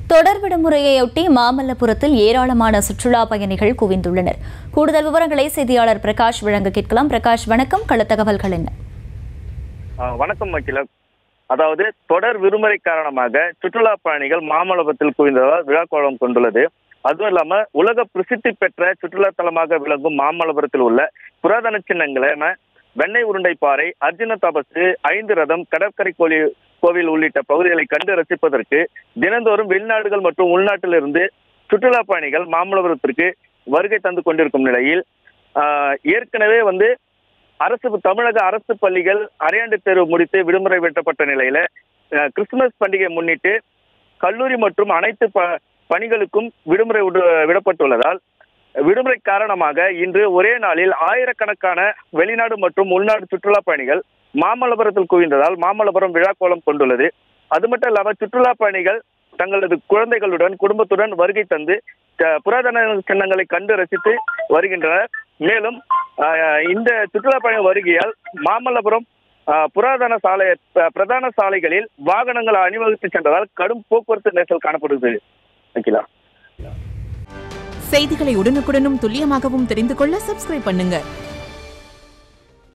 தொடர் விடுமுறையொட்டி மாமல்லபுரத்தில் ஏராளமான சுற்றுலா பயணிகள் குவிந்துள்ளனர் கூடுதல் விவரங்களை செய்தியாளர் பிரகாஷ் வழங்க கேட்கலாம் பிரகாஷ் வணக்கம் களத்தகவல்கள் என்ன ஆ, வணக்கம் அகிலா அதாவது தொடர் விடுமுறை காரணமாக சுற்றுலா பயணிகள் மாமல்லபுரத்தில் குவிந்ததால் விழாக்கோளம் கொண்டுள்ளது அதுவும் இல்லாம உலக பிரசித்தி பெற்ற சுற்றுலா தலமாக விளங்கும் மாமல்லபுரத்தில் உள்ள புராதன சின்னங்களான வெண்ணெய் உருண்டை பாறை அர்ஜுன தபசு ஐந்து ரதம் கடற்கரை கோயில் கோவில் உள்ளிட்ட பகுதிகளை கண்டு ரசிப்பதற்கு தினந்தோறும் வெளிநாடுகள் மற்றும் உள்நாட்டிலிருந்து சுற்றுலா பயணிகள் மாமல்லபுரத்திற்கு வருகை தந்து கொண்டிருக்கும் நிலையில் ஆ, ஏற்கனவே வந்து அரசு தமிழக அரசு பள்ளிகள் அரையாண்டு தேர்வு முடித்து விடுமுறை விட்டப்பட்ட நிலையில அஹ், கிறிஸ்துமஸ் பண்டிகையை முன்னிட்டு கல்லூரி மற்றும் அனைத்து ப பணிகளுக்கும் விடுமுறை விடு- விடப்பட்டுள்ளதால் விடுமுறை காரணமாக இன்று ஒரே நாளில் ஆயிரக்கணக்கான வெளிநாடு மற்றும் உள்நாடு சுற்றுலா பயணிகள் மாமல்லபுரத்தில் குவிந்ததால் மாமல்லபுரம் விழாக்கோலம் கொண்டுள்ளது அது மட்டும் இல்லாமல் சுற்றுலா பயணிகள் தங்களது குழந்தைகளுடன் குடும்பத்துடன் வருகை தந்து த- புராதன சின்னங்களை கண்டு ரசித்து வருகின்றனர் மேலும் ஆஹ், இந்த சுற்றுலா பயணி வருகையால் மாமல்லபுரம் ஆஹ், புராதன சாலை ப- பிரதான சாலைகளில் வாகனங்கள் அணிவகுத்து சென்றதால் கடும் போக்குவரத்து நெரிசல் காணப்படுகிறது அகிலா செய்திகளை உடனுக்குடனும் துல்லியமாகவும் தெரிந்து கொள்ள சப்ஸ்கிரைப் பண்ணுங்க